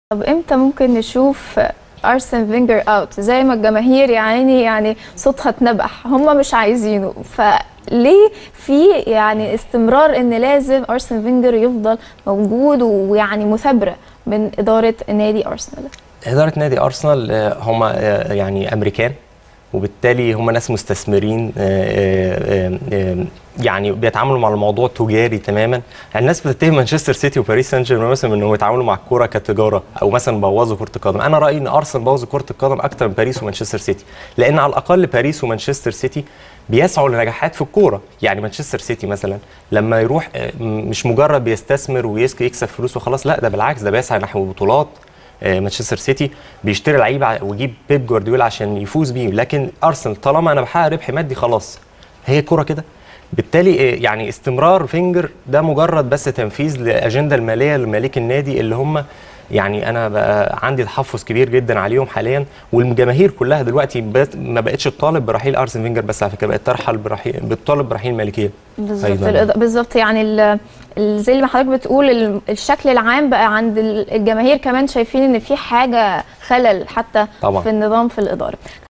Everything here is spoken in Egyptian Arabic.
طب امتى ممكن نشوف ارسن فينجر اوت زي ما الجماهير يا عيني يعني صوتها اتنبح هم مش عايزينه فليه في يعني استمرار ان لازم ارسن فينجر يفضل موجود ويعني مثابره من اداره نادي ارسنال إدارة نادي أرسنال آه، هم آه، يعني أمريكان وبالتالي هم ناس مستثمرين آه، آه، آه، يعني بيتعاملوا مع الموضوع تجاري تماما الناس بتتهم مانشستر سيتي وباريس سان جيرمان مثلا انهم يتعاملوا مع الكوره كتجاره او مثلا بوظوا كره القدم انا رايي ان ارسنال بوظوا كره القدم اكتر من باريس ومانشستر سيتي لان على الاقل باريس ومانشستر سيتي بيسعوا لنجاحات في الكوره يعني مانشستر سيتي مثلا لما يروح آه، م- مش مجرد بيستثمر ويكسب فلوس وخلاص لا ده بالعكس ده بيسعى نحو بطولات آه، مانشستر سيتي بيشتري لعيبه ع- ويجيب بيب جوارديولا عشان يفوز بيه لكن ارسنال طالما انا بحقق ربح مادي خلاص هي كرة كده بالتالي آه، يعني استمرار فينجر ده مجرد بس تنفيذ لاجنده الماليه لمالك النادي اللي هم يعني انا بقى عندي تحفظ كبير جدا عليهم حاليا والجماهير كلها دلوقتي بقت- ما بقتش تطالب برحيل ارسن فينجر بس على فكره بقت ترحل برحيل بتطالب برحيل المالكيه بالظبط أيضاً. الإضاءة- بالظبط يعني ال- ال- زي ما حضرتك بتقول ال- الشكل العام بقى عند ال- الجماهير كمان شايفين ان في حاجه خلل حتى طبعاً. في النظام في الاداره